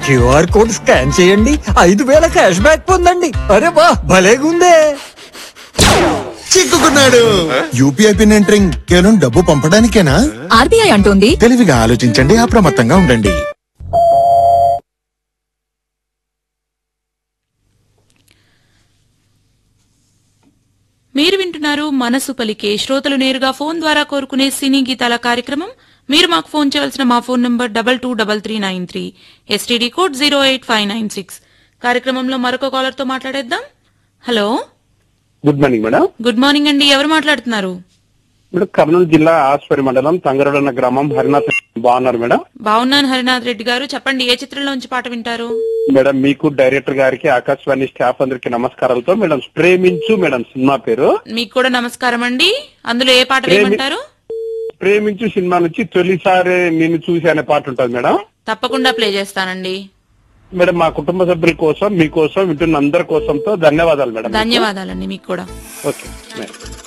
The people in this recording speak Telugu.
క్యూఆర్ కోడ్ స్కాన్ చేయండి ఐదు వేల క్యాష్ బ్యాక్ పొందండి అరే వా భలేగుందే చిక్కుకున్నాడు యూపీఐ పిన్ ఎంటరింగ్ కేవలం డబ్బు పంపడానికేనా ఆర్బీఐ అంటోంది తెలివిగా ఆలోచించండి అప్రమత్తంగా ఉండండి మీరు వింటున్నారు మనసు పలికే శ్రోతలు నేరుగా ఫోన్ ద్వారా కోరుకునే సినీ గీతాల కార్యక్రమం మీరు మాకు ఫోన్ చేయాల్సిన మా phone number double two double three nine three STD code zero eight five nine six కార్యక్రమంలో మరొక కాలర్ తో మాట్లాడేద్దాం hello good morning madam good morning అండి ఎవరు మాట్లాడుతున్నారు మేడం కర్నూలు జిల్లా ఆస్పరి మండలం తంగరడన్న గ్రామం హరినాథ్ బాగున్నారు మేడం బాగున్నాను హరినాథ్ రెడ్డి గారు చెప్పండి ఏ చిత్రంలోంచి పాట వింటారు మేడం మీకు డైరెక్టర్ గారికి ఆకాశవాణి స్టాఫ్ అందరికి నమస్కారాలతో మేడం ప్రేమించు మేడం సినిమా పేరు మీకు కూడా నమస్కారం అండి అందులో ఏ పాట ప్రేమి- వేయమంటారు ప్రేమించు సినిమా నుంచి తొలిసారి నేను చూసి అనే పాట ఉంటుంది మేడం తప్పకుండా ప్లే చేస్తానండి మేడం మా కుటుంబ సభ్యుల కోసం మీకోసం వింటున్న అందరి కోసంతో ధన్యవాదాలు మేడం ధన్యవాదాలండి మీకు కూడా ఓకే మేడం